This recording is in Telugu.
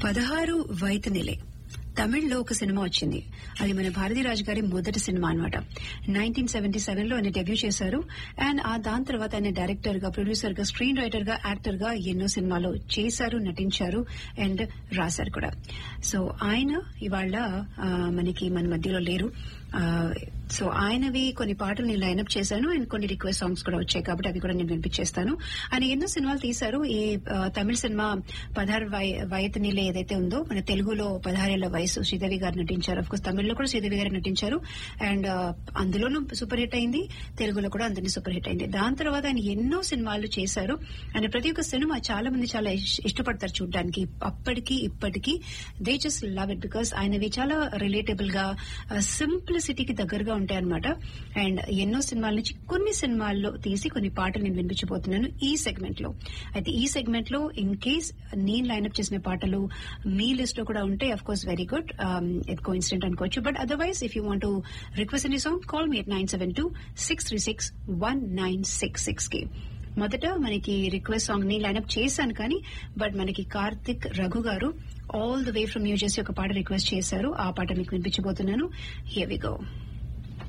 పదహారు వైతనిలే తమిళ్లో ఒక సినిమా వచ్చింది అది మన భారతీరాజు గారి మొదటి సినిమా అనమాట నైన్టీన్ సెవెంటీ సెవెన్ లో ఆయన డెబ్యూ చేశారు అండ్ ఆ దాని తర్వాత ఆయన డైరెక్టర్ గా ప్రొడ్యూసర్ గా స్క్రీన్ రైటర్ గా యాక్టర్ గా ఎన్నో సినిమాలు చేశారు నటించారు అండ్ రాశారు కూడా సో ఆయన ఇవాళ ఆ, మనకి మన మధ్యలో లేరు సో ఆయనవి కొన్ని పాటలు నేను లైన్అప్ చేశాను అండ్ కొన్ని రిక్వెస్ట్ సాంగ్స్ కూడా వచ్చాయి కాబట్టి అవి కూడా నేను వినిపించేస్తాను ఆయన ఎన్నో సినిమాలు తీశారు ఈ ఆ, తమిళ సినిమా పదహారు వయతనిలే ఏదైతే ఉందో మన తెలుగులో పదహారేళ్ల వయసు శ్రీదేవి గారు నటించారు అఫ్కోర్స్ తమిళ్లో కూడా శ్రీదేవి గారు నటించారు అండ్ ఆ, అందులోనూ సూపర్ హిట్ అయింది తెలుగులో కూడా అందరినీ సూపర్ హిట్ అయింది దాని తర్వాత ఆయన ఎన్నో సినిమాలు చేశారు అండ్ ప్రతి ఒక్క సినిమా చాలా మంది చాలా ఇష్- ఇష్టపడతారు చూడడానికి అప్పటికి ఇప్పటికి they just love it because ఆయనవి చాలా రిలేటబుల్ గా సింప్లిసిటీకి దగ్గరగా ఉంటాయి అనమాట అండ్ ఎన్నో సినిమాల నుంచి కొన్ని సినిమాల్లో తీసి కొన్ని పాటలు నేను వినిపించబోతున్నాను ఈ సెగ్మెంట్ లో అయితే ఈ సెగ్మెంట్ లో ఇన్ కేస్ నేను లైన్అప్ చేసిన పాటలు మీ లిస్ట్ లో కూడా ఉంటే అఫ్ కోర్స్ వెరీ గుడ్ ఇది కో ఇన్సిడెంట్ అనుకోవచ్చు but otherwise if you want request any song call me at nine seven two six three six one nine six six కి మొదట మనకి రిక్వెస్ట్ సాంగ్ ని లైన్అప్ చేశాను కానీ బట్ మనకి Karthik Raghu garu all the way from New Jersey ఒక పాట రిక్వెస్ట్ చేశారు ఆ పాట మీకు వినిపించబోతున్నాను హియర్ వి గో